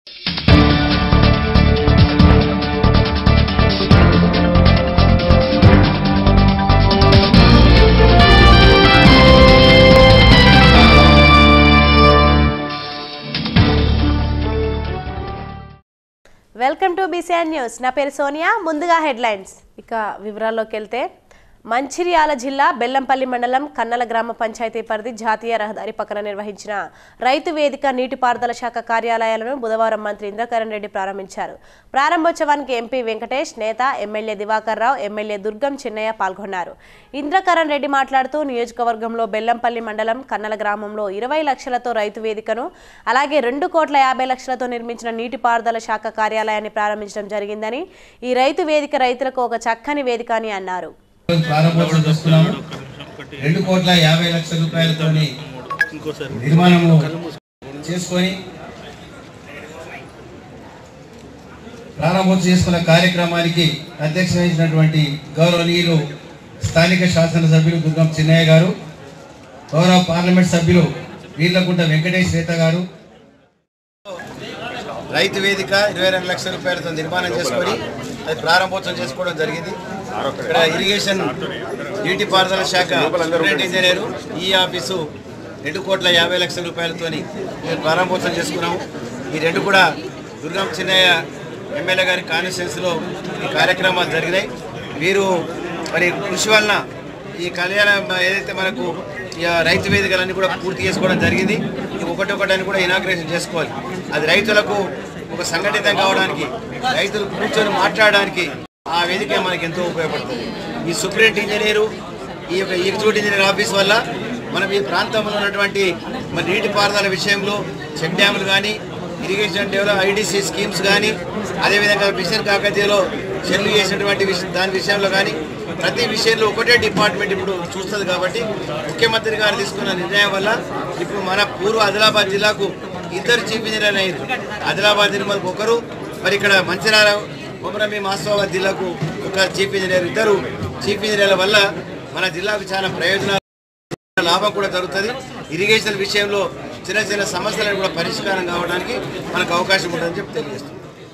Welcome to BCR news నా పేరు సోనియా ముందుగా హెడ్లైన్స్ ఇక వివరాల్లోకి వెళ్తే మంచిర్యాల జిల్లా బెల్లంపల్లి మండలం కన్నల గ్రామ పంచాయతీ పరిధి జాతీయ రహదారి పక్కన నిర్వహించిన రైతు వేదిక నీటిపారుదల శాఖ కార్యాలయాలను బుధవారం మంత్రి ఇంద్రకరణ్ రెడ్డి ప్రారంభించారు ప్రారంభోత్సవానికి MP Venkatesh Netha MLA Diwakar Rao MLA Durgam Chinnaiah పాల్గొన్నారు ఇంద్రకరణ్ రెడ్డి మాట్లాడుతూ నియోజకవర్గంలో బెల్లంపల్లి మండలం కన్నల గ్రామంలో ఇరవై లక్షలతో రైతు వేదికను అలాగే రెండు కోట్ల యాభై లక్షలతో నిర్మించిన నీటిపారుదల శాఖ కార్యాలయాన్ని ప్రారంభించడం జరిగిందని ఈ రైతు వేదిక రైతులకు ఒక చక్కని వేదిక అని అన్నారు ప్రారంభోత్సవం చేసుకున్నాము రెండు కోట్ల యాభై లక్షల రూపాయలతోని నిర్మాణము చేసుకొని ప్రారంభోత్సవం చేసుకున్న కార్యక్రమానికి అధ్యక్షత వహించినటువంటి గౌరవనీయులు స్థానిక శాసనసభ్యులు దుర్గం చిన్నయ్య గారు గౌరవ పార్లమెంట్ సభ్యులు వీర్లకుంట వెంకటేష్ రేత గారు రైతు వేదిక ఇరవై రెండు లక్షల రూపాయలతో నిర్మాణం చేసుకొని అది ప్రారంభోత్సవం చేసుకోవడం జరిగింది ఇక్కడ ఇరిగేషన్ నీటిపారుదల శాఖ సూపరింటెండెంట్ ఇంజనీరు ఈ ఆఫీసు రెండు కోట్ల యాభై లక్షల రూపాయలతోని మేము ప్రారంభోత్సవం చేసుకున్నాము ఈ రెండు కూడా దుర్గం చిన్నయ్య ఎమ్మెల్యే గారి కాన్స్టిట్యున్సీలో ఈ కార్యక్రమాలు జరిగినాయి వీరు మరి కృషి వలన ఈ కళ్యాణం ఏదైతే మనకు ఈ రైతు వేదికలన్నీ కూడా పూర్తి చేసుకోవడం జరిగింది ఈ ఒకటి ఒకటి కూడా ఇనాగ్రేషన్ చేసుకోవాలి అది రైతులకు ఒక సంఘటితం కావడానికి రైతులు కూర్చొని మాట్లాడడానికి ఆ వేదిక మనకి ఎంతో ఉపయోగపడుతుంది ఈ సూపరింట్ ఇంజనీరు ఈ యొక్క ఎగ్జిక్యూటివ్ ఇంజనీర్ ఆఫీస్ వల్ల మనం ఈ ప్రాంతంలో ఉన్నటువంటి మరి నీటిపారుదల విషయంలో చెక్ డ్యాములు కానీ ఇరిగేషన్ డెవలప్ ఐడిసి స్కీమ్స్ కానీ అదేవిధంగా మిషన్ కాకతీయలో చెల్లు చేసినటువంటి విషయం దాని విషయంలో కానీ ప్రతి విషయంలో ఒకటే డిపార్ట్మెంట్ ఇప్పుడు చూస్తుంది కాబట్టి ముఖ్యమంత్రి గారు తీసుకున్న నిర్ణయం వల్ల ఇప్పుడు మన పూర్వ ఆదిలాబాద్ జిల్లాకు ఇద్దరు చీఫ్ ఇంజనీర్లు అయ్యారు ఆదిలాబాద్ జిల్లాకు ఒకరు మరి ఇక్కడ మంచిర్యాల కొమరమి మాసోబాద్ జిల్లాకు ఒక చీఫ్ ఇంజనీర్ ఇద్దరు చీఫ్ ఇంజనీర్ల వల్ల మన జిల్లాకు చాలా ప్రయోజనాలు లాభం కూడా జరుగుతుంది ఇరిగేషన్ విషయంలో చిన్న చిన్న సమస్యలను కూడా పరిష్కారం కావడానికి మనకు అవకాశం ఉంటుందని చెప్పి తెలియజేస్తున్నాం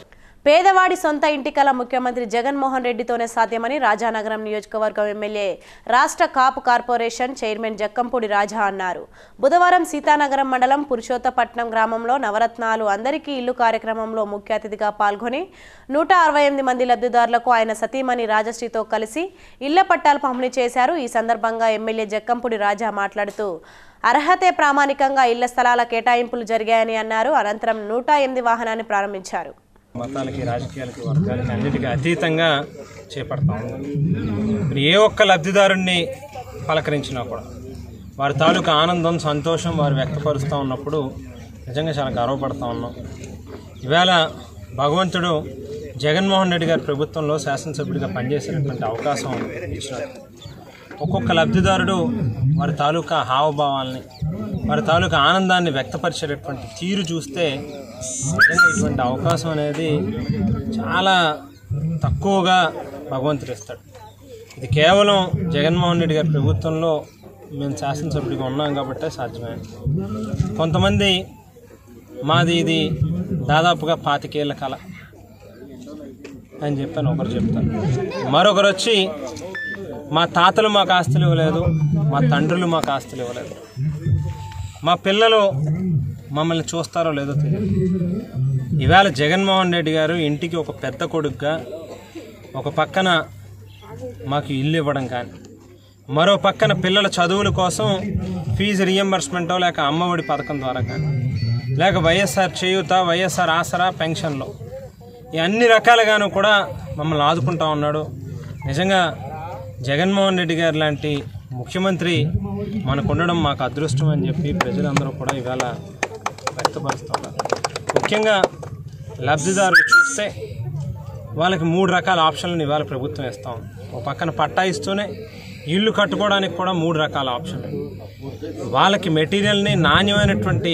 పేదవాడి సొంత ఇంటి కల ముఖ్యమంత్రి జగన్మోహన్ రెడ్డితోనే సాధ్యమని రాజానగరం నియోజకవర్గం ఎమ్మెల్యే రాష్ట్ర కాపు కార్పొరేషన్ చైర్మన్ జక్కంపూడి రాజా అన్నారు బుధవారం సీతానగరం మండలం పురుషోత్తపట్నం గ్రామంలో నవరత్నాలు అందరికీ ఇల్లు కార్యక్రమంలో ముఖ్య అతిథిగా పాల్గొని నూట అరవై ఎనిమిది మంది లబ్ధిదారులకు ఆయన సతీమణి రాజశ్రీతో కలిసి ఇళ్ల పట్టాలు పంపిణీ చేశారు ఈ సందర్భంగా ఎమ్మెల్యే జక్కంపూడి రాజా మాట్లాడుతూ అర్హతే ప్రామాణికంగా ఇళ్ల స్థలాల కేటాయింపులు జరిగాయని అన్నారు అనంతరం నూట ఎనిమిది వాహనాన్ని ప్రారంభించారు మతాలకి రాజకీయాలకి వర్గాలకి అన్నిటికీ అతీతంగా చేపడతా ఉన్నాం మరి ఏ ఒక్క లబ్ధిదారుణ్ణి పలకరించినా కూడా వారి తాలూకా ఆనందం సంతోషం వారు వ్యక్తపరుస్తూ ఉన్నప్పుడు నిజంగా చాలా గర్వపడతా ఉన్నాం ఈవేళ భగవంతుడు జగన్మోహన్ రెడ్డి గారి ప్రభుత్వంలో శాసనసభ్యుడిగా పనిచేసేటటువంటి అవకాశం ఇచ్చినాడు ఒక్కొక్క లబ్ధిదారుడు వారి తాలూకా హావభావాల్ని వారి తాలూకా ఆనందాన్ని వ్యక్తపరిచేటటువంటి తీరు చూస్తే నిజంగా ఇటువంటి అవకాశం అనేది చాలా తక్కువగా భగవంతుడు ఇస్తాడు ఇది కేవలం జగన్మోహన్ రెడ్డి గారి ప్రభుత్వంలో మేము శాసనసభ్యుడిగా ఉన్నాం కాబట్టే సాధ్యమైంది కొంతమంది మాది ఇది దాదాపుగా పాతికేళ్ల కళ అని చెప్పాను ఒకరు చెప్తాను మరొకరు వచ్చి మా తాతలు మాకు ఆస్తులు ఇవ్వలేదు మా తండ్రులు మాకు ఆస్తులు ఇవ్వలేదు మా పిల్లలు మమ్మల్ని చూస్తారో లేదో తెలియదు ఈవేళ జగన్మోహన్ రెడ్డి గారు ఇంటికి ఒక పెద్ద కొడుకుగా ఒక పక్కన మాకు ఇల్లు ఇవ్వడం కానీ మరో పక్కన పిల్లల చదువుల కోసం ఫీజు రియంబర్స్మెంటో లేక అమ్మఒడి పథకం ద్వారా కానీ లేక వైఎస్ఆర్ చేయూత వైఎస్ఆర్ ఆసరా పెన్షన్లో ఈ అన్ని రకాలుగాను కూడా మమ్మల్ని ఆదుకుంటా ఉన్నాడు నిజంగా జగన్మోహన్ రెడ్డి గారు లాంటి ముఖ్యమంత్రి మనకు ఉండడం మాకు అదృష్టం అని చెప్పి ప్రజలందరూ కూడా ఇవాళ వ్యక్తపరుస్తూ ఉన్నారు ముఖ్యంగా లబ్ధిదారులు చూస్తే వాళ్ళకి మూడు రకాల ఆప్షన్లను ఇవాళ ప్రభుత్వం ఇస్తాం ఒక పక్కన పట్టా ఇస్తూనే ఇల్లు కట్టుకోవడానికి కూడా మూడు రకాల ఆప్షన్లు వాళ్ళకి మెటీరియల్ని నాణ్యమైనటువంటి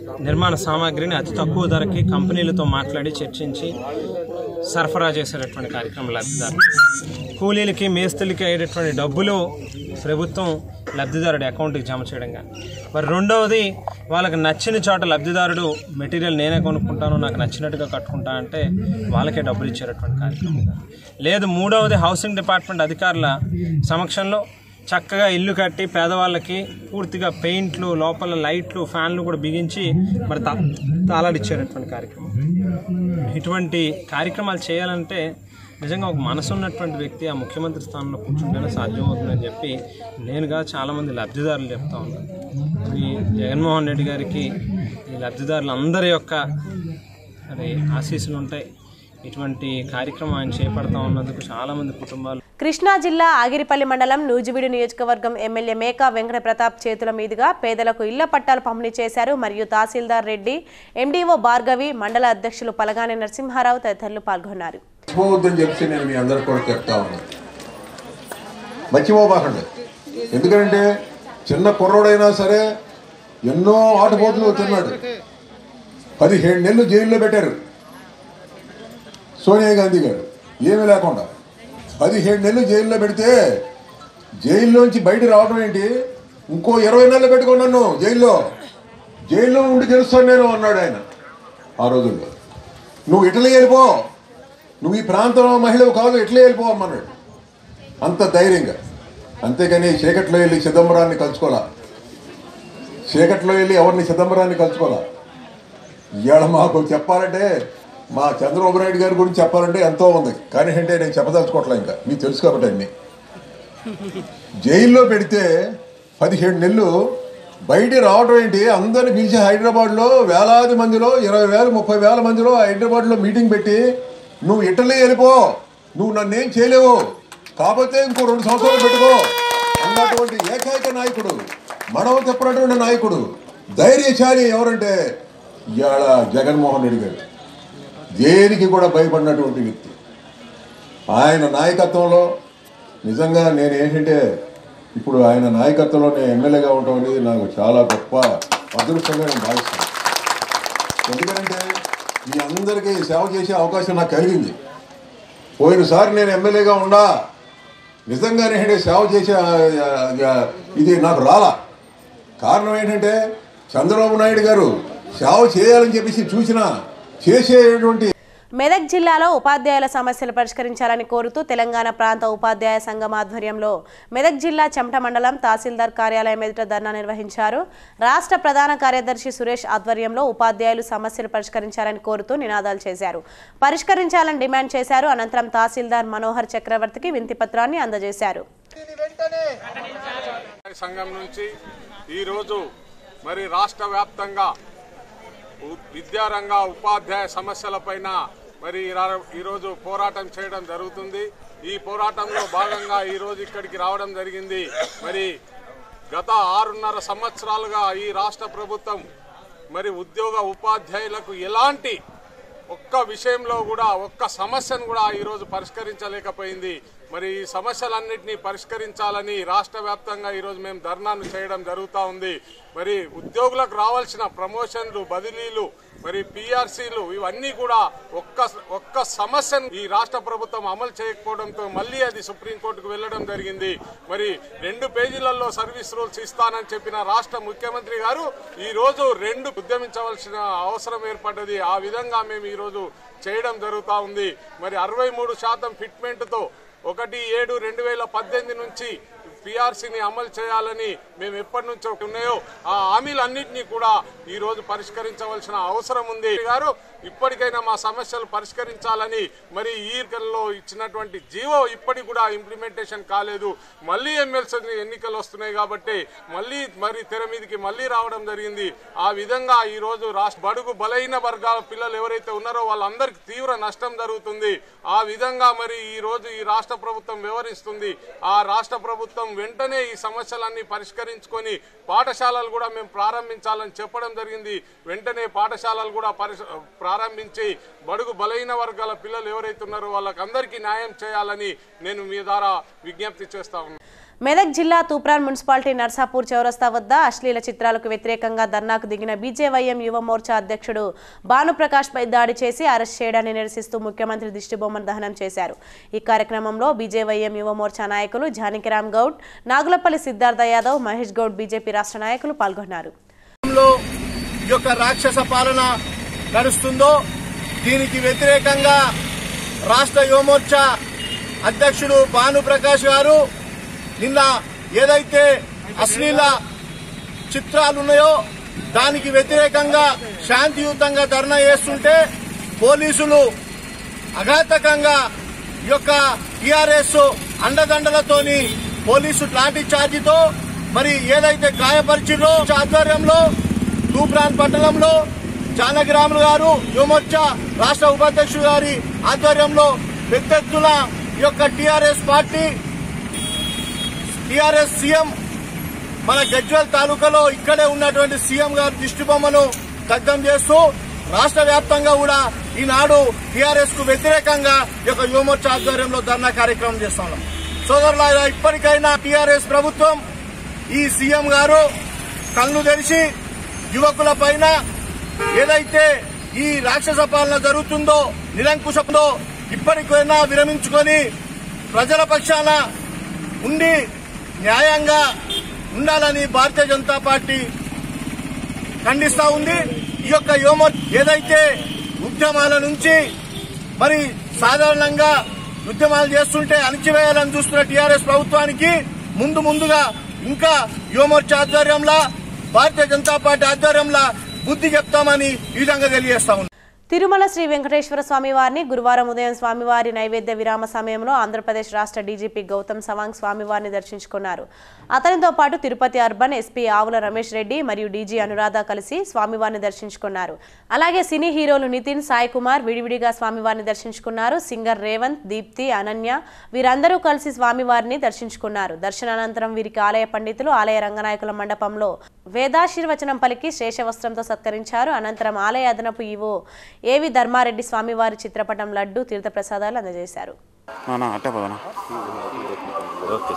నిర్మాణ సామాగ్రిని అతి తక్కువ ధరకి కంపెనీలతో మాట్లాడి చర్చించి సరఫరా చేసేటటువంటి కార్యక్రమం లబ్ధిదారు కూలీలకి మేస్తులకి అయ్యేటటువంటి డబ్బులు ప్రభుత్వం లబ్ధిదారుడి అకౌంట్కి జమ చేయడం కానీ మరి రెండవది వాళ్ళకి నచ్చిన చోట లబ్ధిదారుడు మెటీరియల్ నేనే కొనుక్కుంటాను నాకు నచ్చినట్టుగా కట్టుకుంటా అంటే వాళ్ళకే డబ్బులు ఇచ్చేటటువంటి కార్యక్రమం కానీ. లేదు మూడవది హౌసింగ్ డిపార్ట్మెంట్ అధికారుల సమక్షంలో చక్కగా ఇల్లు కట్టి పేదవాళ్ళకి పూర్తిగా పెయింట్లు లోపల లైట్లు ఫ్యాన్లు కూడా బిగించి మరి తా తాళాడిచ్చేటటువంటి కార్యక్రమం ఇటువంటి కార్యక్రమాలు చేయాలంటే నిజంగా ఒక మనసు ఉన్నటువంటి వ్యక్తి ఆ ముఖ్యమంత్రి స్థానంలో కూర్చుంటేనే సాధ్యమవుతుందని చెప్పి నేనుగా చాలామంది లబ్ధిదారులు చెప్తా ఉన్నాను ఈ జగన్మోహన్ రెడ్డి గారికి ఈ లబ్ధిదారులందరి యొక్క అది ఆశీస్సులు ఉంటాయి ఇటువంటి కార్యక్రమం ఆయన చేపడతా ఉన్నందుకు చాలామంది కుటుంబాలు కృష్ణా జిల్లా ఆగిరిపల్లి మండలం నూజివీడు నియోజకవర్గం ఎమ్మెల్యే మేకా వెంకట ప్రతాప్ చేతుల మీదుగా పేదలకు ఇళ్ల పట్టాలు పంపిణీ చేశారు మరియు తహసీల్దార్ రెడ్డి ఎండీఓ భార్గవి మండల అధ్యక్షులు పలగాని నరసింహారావు తదితరులు పాల్గొన్నారు మర్చిపోవద్దని చెప్పి నేను మీ అందరు కూడా చెప్తా ఉన్నాను మర్చిపోబాకండి ఎందుకంటే చిన్న కుర్రోడైనా సరే ఎన్నో ఆటపోట్లు తిన్నాడు పదిహేడు నెలలు జైల్లో పెట్టారు సోనియా గాంధీ గారు ఏమీ లేకుండా పదిహేడు నెలలు జైల్లో పెడితే జైల్లోంచి బయట రావడం ఏంటి ఇంకో ఇరవై నెలలు పెట్టుకున్నాను జైల్లో జైల్లో ఉండి గెలుస్తాను నేను అన్నాడు ఆయన ఆ రోజుల్లో నువ్వు ఇటలీ వెళ్ళిపో నువ్వు ఈ ప్రాంతంలో మహిళవు కాదు ఇట్లే వెళ్ళిపోవమ్మన్నాడు అంత ధైర్యంగా అంతేగాని చీకట్లో వెళ్ళి చిదంబరాన్ని కలుసుకోవాలా చీకట్లో వెళ్ళి ఎవరిని చిదంబరాన్ని కలుసుకోవాలా ఇవాళ మాకు చెప్పాలంటే మా చంద్రబాబు నాయుడు గారి గురించి చెప్పాలంటే ఎంతో ఉంది కానీ అంటే నేను చెప్పదలుచుకోవట్లే ఇంకా మీకు తెలుసు కాబట్టి అన్ని జైల్లో పెడితే పదిహేడు నెలలు బయట రావడం ఏంటి అందరిని పిలిచి హైదరాబాద్లో వేలాది మందిలో ఇరవై వేలు ముప్పై వేల మందిలో హైదరాబాద్లో మీటింగ్ పెట్టి నువ్వు ఇటలీ వెళ్ళిపో నువ్వు నన్నేం చేయలేవు కాకపోతే ఇంకో రెండు సంవత్సరాలు పెట్టుకో అన్నటువంటి ఏకైక నాయకుడు మనవ చెప్పినటువంటి నాయకుడు ధైర్యశాలి ఎవరంటే ఇవాళ జగన్మోహన్ రెడ్డి గారు దేనికి కూడా భయపడినటువంటి వ్యక్తి ఆయన నాయకత్వంలో నిజంగా నేను ఏంటంటే ఇప్పుడు ఆయన నాయకత్వంలో నేను ఎమ్మెల్యేగా ఉండటం అనేది నాకు చాలా గొప్ప అదృష్టంగా నేను భావిస్తాను ఎందుకంటే మీ అందరికీ సేవ చేసే అవకాశం నాకు కలిగింది పోయినసారి నేను ఎమ్మెల్యేగా ఉండా నిజంగానే ఏంటంటే సేవ చేసే ఆ, ఆ, ఇది నాకు రాలా కారణం ఏంటంటే చంద్రబాబు నాయుడు గారు సేవ చేయాలని చెప్పేసి చూసినా చేసేటువంటి మెదక్ జిల్లాలో ఉపాధ్యాయుల సమస్యలు పరిష్కరించాలని కోరుతూ తెలంగాణ ప్రాంత ఉపాధ్యాయ సంఘం ఆధ్వర్యంలో మెదక్ జిల్లా చెమట మండలం తహసీల్దార్ కార్యాలయం ఎదుట ధర్నా నిర్వహించారు రాష్ట్ర ప్రధాన కార్యదర్శి సురేష్ ఆధ్వర్యంలో ఉపాధ్యాయులు సమస్యలు పరిష్కరించాలని కోరుతూ నినాదాలు చేశారు పరిష్కరించాలని డిమాండ్ చేశారు అనంతరం తహసీల్దార్ మనోహర్ చక్రవర్తికి వింతి పత్రాన్ని అందజేశారు సంఘం నుంచి ఈరోజు మరి రాష్ట్ర వ్యాప్తంగా ఉ- విద్యారంగ ఉపాధ్యాయ సమస్యలపైన మరి ఈరా- ఈరోజు పోరాటం చేయడం జరుగుతుంది ఈ పోరాటంలో భాగంగా ఈరోజు ఇక్కడికి రావడం జరిగింది మరి గత ఆరున్నర సంవత్సరాలుగా ఈ రాష్ట్ర ప్రభుత్వం మరి ఉద్యోగ ఉపాధ్యాయులకు ఎలాంటి ఒక్క విషయంలో కూడా ఒక్క సమస్యను కూడా ఈరోజు పరిష్కరించలేకపోయింది మరి ఈ సమస్యలన్నింటినీ పరిష్కరించాలని రాష్ట్ర వ్యాప్తంగా ఈరోజు మేము ధర్నాను చేయడం జరుగుతూ ఉంది మరి ఉద్యోగులకు రావాల్సిన ప్రమోషన్లు బదిలీలు మరి పిఆర్సీలు ఇవన్నీ కూడా ఒక్క ఒక్క సమస్యను ఈ రాష్ట్ర ప్రభుత్వం అమలు చేయకపోవడంతో మళ్ళీ అది సుప్రీంకోర్టుకు వెళ్లడం జరిగింది మరి రెండు పేజీలలో సర్వీస్ రూల్స్ ఇస్తానని చెప్పిన రాష్ట్ర ముఖ్యమంత్రి గారు ఈ రోజు రెండు ఉద్యమించవలసిన అవసరం ఏర్పడ్డది ఆ విధంగా మేము ఈ రోజు చేయడం జరుగుతూ ఉంది మరి అరవై మూడు శాతం ఫిట్మెంట్తో ఒకటి ఏడు రెండు వేల పద్దెనిమిది నుంచి పిఆర్సీని అమలు చేయాలని మేము ఎప్పటి నుంచో ఉన్నాయో ఆ హామీలన్నింటినీ కూడా ఈ రోజు పరిష్కరించవలసిన అవసరం ఉంది గారు ఇప్పటికైనా మా సమస్యలు పరిష్కరించాలని మరి ఈ లో ఇచ్చినటువంటి జీవో ఇప్పటికి కూడా ఇంప్లిమెంటేషన్ కాలేదు మళ్ళీ ఎమ్మెల్సీ ఎన్నికలు వస్తున్నాయి కాబట్టి మళ్ళీ మరి తెర మీదకి మళ్ళీ రావడం జరిగింది ఆ విధంగా ఈ రోజు రాష్ట్ర బడుగు బలహీన వర్గాల పిల్లలు ఎవరైతే ఉన్నారో వాళ్ళందరికీ తీవ్ర నష్టం జరుగుతుంది ఆ విధంగా మరి ఈ రోజు ఈ రాష్ట్ర ప్రభుత్వం వ్యవహరిస్తుంది ఆ రాష్ట్ర ప్రభుత్వం వెంటనే ఈ సమస్యలన్నీ పరిష్కరించుకొని పాఠశాలలు కూడా మేము ప్రారంభించాలని చెప్పడం జరిగింది వెంటనే పాఠశాలలు కూడా పరిశ- ప్రారంభించి బడుగు బలహీన వర్గాల పిల్లలు ఎవరైతే ఉన్నారో వాళ్ళకందరికీ న్యాయం చేయాలని నేను మీ ద్వారా విజ్ఞప్తి చేస్తా ఉన్నాను మెదక్ జిల్లా తూప్రాన్ మున్సిపాలిటీ నర్సాపూర్ చౌరస్తా వద్ద అశ్లీల చిత్రాలకు వ్యతిరేకంగా ధర్నాకు దిగిన బీజేవైఎం యువ మోర్చా అధ్యక్షుడు భానుప్రకాష్ పై దాడి చేసి అరెస్ట్ చేయడాన్ని నిరసిస్తూ ముఖ్యమంత్రి దిష్టిబొమ్మను దహనం చేశారు ఈ కార్యక్రమంలో బీజేవైఎం యువ మోర్చా నాయకులు జానకిరామ్ గౌడ్ నాగులపల్లి సిద్ధార్థ యాదవ్ మహేష్ గౌడ్ బీజేపీ రాష్ట్ర నాయకులు పాల్గొన్నారు లో ఈ యొక్క రాక్షస పాలన నడుస్తుందో దీనికి వ్యతిరేకంగా రాష్ట్ర యువమోర్చా అధ్యక్షుడు భానుప్రకాష్ గారు నిన్న ఏదైతే అశ్లీల చిత్రాలు ఉన్నాయో దానికి వ్యతిరేకంగా శాంతియుతంగా ధర్నా చేస్తుంటే పోలీసులు అఘాతకంగా ఈ యొక్క టిఆర్ఎస్ అండదండలతోని పోలీసు లాఠీ చార్జితో మరి ఏదైతే గాయపరిచిందో ఆధ్వర్యంలో తూప్రాన్ పట్టణంలో జానకిరాములు గారు యువమోర్చా రాష్ట్ర ఉపాధ్యక్షుడు గారి ఆధ్వర్యంలో పెద్ద ఎత్తున ఈ యొక్క టిఆర్ఎస్ పార్టీ టిఆర్ఎస్ సీఎం మన గజ్వల్ తాలూకాలో ఇక్కడే ఉన్నటువంటి సీఎం గారి దిష్టిబొమ్మను దగ్ధం చేస్తూ రాష్ట్ర వ్యాప్తంగా కూడా ఈనాడు టీఆర్ఎస్ కు వ్యతిరేకంగా ఈ యొక్క యువమోర్చా ఆధ్వర్యంలో ధర్నా కార్యక్రమం చేస్తున్నాం సోదరులారా ఇప్పటికైనా టీఆర్ఎస్ ప్రభుత్వం ఈ సీఎం గారు కళ్ళు తెరిచి యువకుల పైన ఏదైతే ఈ రాక్షస పాలన జరుగుతుందో నిరంకుశంలో ఇప్పటికైనా విరమించుకొని ప్రజల పక్షాన ఉండి న్యాయంగా ఉండాలని భారతీయ జనతా పార్టీ ఖండిస్తా ఉంది ఈ యొక్క యోమ ఏదైతే ఉద్యమాల నుంచి మరి సాధారణంగా ఉద్యమాలు చేస్తుంటే అణిచివేయాలని చూస్తున్న టీఆర్ఎస్ ప్రభుత్వానికి ముందు ముందుగా ఇంకా యువమోర్చా ఆధ్వర్యంలో భారతీయ జనతా పార్టీ ఆధ్వర్యంలో బుద్ధి చెప్తామని ఈ విధంగా తెలియజేస్తా ఉన్నాం తిరుమల శ్రీ వెంకటేశ్వర స్వామి వారిని గురువారం ఉదయం స్వామివారి నైవేద్య విరామ సమయంలో ఆంధ్రప్రదేశ్ రాష్ట్ర డీజీపీ గౌతమ్ సవాంగ్ స్వామివారిని దర్శించుకున్నారు అతనితో పాటు తిరుపతి అర్బన్ ఎస్పీ ఆవుల రమేష్ రెడ్డి మరియు డీజీ అనురాధ కలిసి స్వామివారిని దర్శించుకున్నారు అలాగే సినీ హీరోలు నితిన్ సాయి కుమార్ విడివిడిగా స్వామివారిని దర్శించుకున్నారు సింగర్ రేవంత్ దీప్తి అనన్య వీరందరూ కలిసి స్వామివారిని దర్శించుకున్నారు దర్శనానంతరం వీరికి ఆలయ పండితులు ఆలయ రంగనాయకుల మండపంలో వేదాశీర్వచనం పలికి శేషవస్త్రంతో సత్కరించారు అనంతరం ఆలయ అదనపు ఈవో ఏవి ధర్మారెడ్డి స్వామివారి చిత్రపటం లడ్డు తీర్థప్రసాదాలు అందజేశారు అట్టే పదనా ఓకే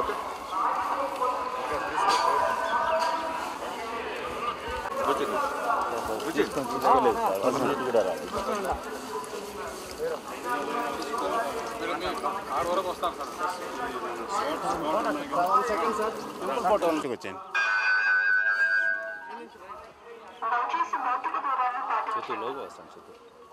వచ్చాను చేతుల్లోకి వస్తాను చేతులు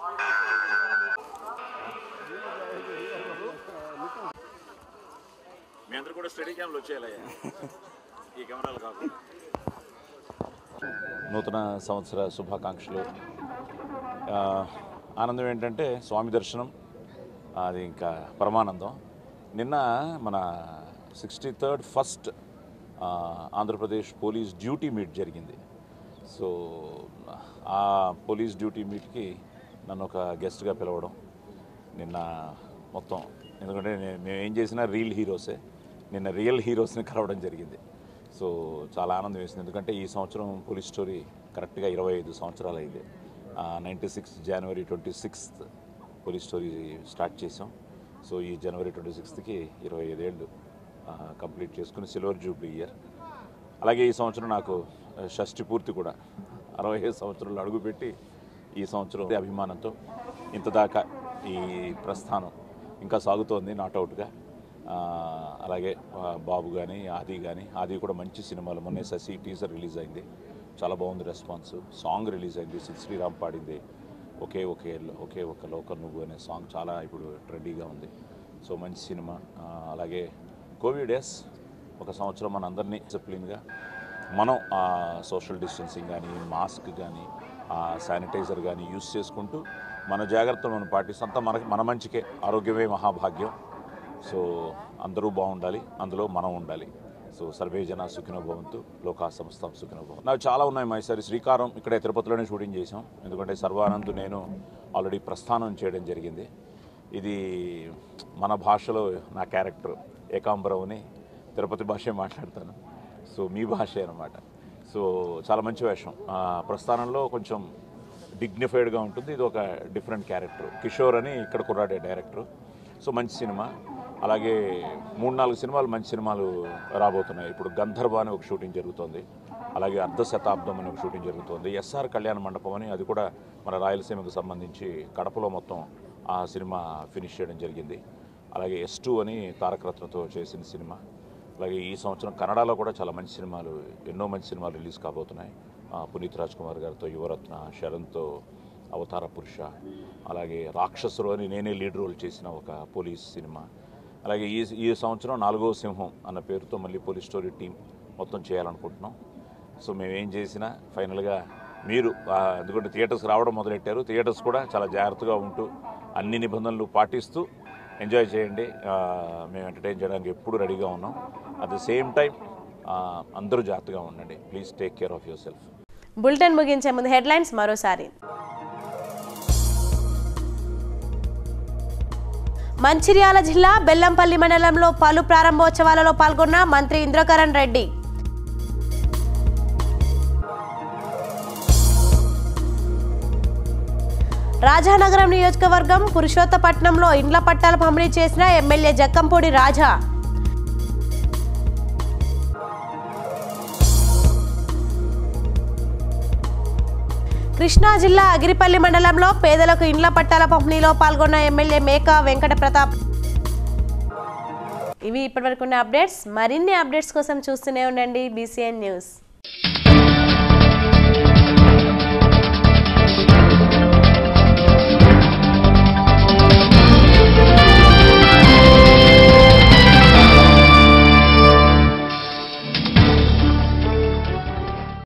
మీ అందరూ కూడా స్టడీ క్యామ్లు వచ్చేయాలయ్యా ఈ కెమెరాలు కాకుండా నూతన సంవత్సర శుభాకాంక్షలు ఆ, ఆనందం ఏంటంటే స్వామి దర్శనం అది ఇంకా పరమానందం నిన్న మన sixty third first Andhra Pradesh police duty meet జరిగింది సో ఆ పోలీస్ డ్యూటీ మీట్కి నన్ను ఒక గెస్ట్గా పిలవడం నిన్న మొత్తం ఎందుకంటే నే- మేము ఏం చేసినా రియల్ హీరోసే నిన్న రియల్ హీరోస్ని కలవడం జరిగింది సో చాలా ఆనందం వేసింది ఎందుకంటే ఈ సంవత్సరం పోలీస్ స్టోరీ కరెక్ట్గా ఇరవై ఐదు సంవత్సరాలు అయింది నైంటీ సిక్స్ జనవరి twenty sixth police story start చేసాం సో ఈ జనవరి ట్వంటీ సిక్స్త్కి ఇరవై ఐదేళ్ళు కంప్లీట్ చేసుకుని సిల్వర్ జూబ్లీ ఇయర్ అలాగే ఈ సంవత్సరం నాకు ఆ, షష్ఠి పూర్తి కూడా అరవై ఐదు సంవత్సరాలు అడుగుపెట్టి ఈ సంవత్సరం అభిమానంతో ఇంత దాకా ఈ ప్రస్థానం ఇంకా సాగుతోంది నాట్అవుట్గా అలాగే ఆ, బాబు కానీ ఆది కానీ ఆది కూడా మంచి సినిమాలు మొన్నే శశి టీజర్ రిలీజ్ అయింది చాలా బాగుంది రెస్పాన్స్ సాంగ్ రిలీజ్ అయింది సిద్ శ్రీరామ్ పాడింది ఒకే ఒకే ఒకే ఒక లోకల్ నువ్వు అనే సాంగ్ చాలా ఇప్పుడు ట్రెండీగా ఉంది సో మంచి సినిమా ఆ, అలాగే కోవిడ్ డేస్ ఒక సంవత్సరం మనందరినీ డిసిప్లిన్గా మనం ఆ సోషల్ డిస్టెన్సింగ్ కానీ మాస్క్ కానీ ఆ శానిటైజర్ కానీ యూస్ చేసుకుంటూ మన జాగ్రత్తలు మనం పాటిస్తాం అంతా మనకి మన మంచికే ఆరోగ్యమే మహాభాగ్యం సో అందరూ బాగుండాలి అందులో మనం ఉండాలి సో సర్వే జన సుఖినో భవంతు లోకా సంస్థ సుఖినో భవంతు నాకు చాలా ఉన్నాయి మా ఈసారి శ్రీకారం ఇక్కడే తిరుపతిలోనే షూటింగ్ చేసాం ఎందుకంటే సర్వానంద్ నేను ఆల్రెడీ ప్రస్థానం చేయడం జరిగింది ఇది మన భాషలో నా క్యారెక్టర్ ఏకాంబరం అని తిరుపతి భాషే మాట్లాడతాను సో మీ భాషే అనమాట సో చాలా మంచి వేషం ఆ, ప్రస్థానంలో కొంచెం డిగ్నిఫైడ్గా ఉంటుంది ఇది ఒక డిఫరెంట్ క్యారెక్టర్ కిషోర్ అని ఇక్కడ కుర్రాడే డైరెక్టర్ సో మంచి సినిమా అలాగే మూడు నాలుగు సినిమాలు మంచి సినిమాలు రాబోతున్నాయి ఇప్పుడు గంధర్వ అని ఒక షూటింగ్ జరుగుతోంది అలాగే అర్ధ శతాబ్దం అని ఒక షూటింగ్ జరుగుతోంది ఎస్ఆర్ కళ్యాణ మండపం అని అది కూడా మన రాయలసీమకు సంబంధించి కడపలో మొత్తం ఆ సినిమా ఫినిష్ చేయడం జరిగింది అలాగే ఎస్ టూ అని తారకరత్నతో చేసిన సినిమా అలాగే ఈ సంవత్సరం కన్నడలో కూడా చాలా మంచి సినిమాలు ఎన్నో మంచి సినిమాలు రిలీజ్ కాబోతున్నాయి ఆ, పునీత్ రాజ్ కుమార్ గారితో యువరత్న శరణ్తో అవతార పురుష అలాగే రాక్షసులు అని నేనే లీడ్ రోల్ చేసిన ఒక పోలీస్ సినిమా అలాగే ఈ ఈ సంవత్సరం నాలుగో సింహం అన్న పేరుతో మళ్ళీ పోలీస్ స్టోరీ టీం మొత్తం చేయాలనుకుంటున్నాం సో మేము ఏం చేసినా ఫైనల్గా మీరు ఆ, ఎందుకంటే థియేటర్స్ రావడం మొదలెట్టారు థియేటర్స్ కూడా చాలా జాగ్రత్తగా ఉంటూ అన్ని నిబంధనలు పాటిస్తూ ఎంజాయ్ చేయండి ఆ, మేము ఎంటర్టైన్ చేయడానికి ఎప్పుడు రెడీగా ఉన్నాం అట్ ద సేమ్ టైం అందరూ జాగ్రత్తగా ఉండండి please take care of yourself bulletin ముగించే ముందు హెడ్లైన్స్ మరోసారి మంచిర్యాల జిల్లా బెల్లంపల్లి మండలంలో పలు ప్రారంభోత్సవాలలో పాల్గొన్న మంత్రి ఇంద్రకరణ్ రెడ్డి రాజానగరం నియోజకవర్గం పురుషోత్తపట్నంలో ఇండ్ల పట్టాలు పంపిణీ చేసిన ఎమ్మెల్యే జక్కంపూడి రాజా కృష్ణా జిల్లా అగిరిపల్లి మండలంలో పేదలకు ఇండ్ల పట్టాల పంపిణీలో పాల్గొన్న ఎమ్మెల్యే మేకా వెంకట ప్రతాప్ ఇవి ఇప్పటివరకు ఉన్న అప్డేట్స్ మరిన్ని అప్డేట్స్ కోసం చూస్తూనే ఉండండి బీసీఎన్ న్యూస్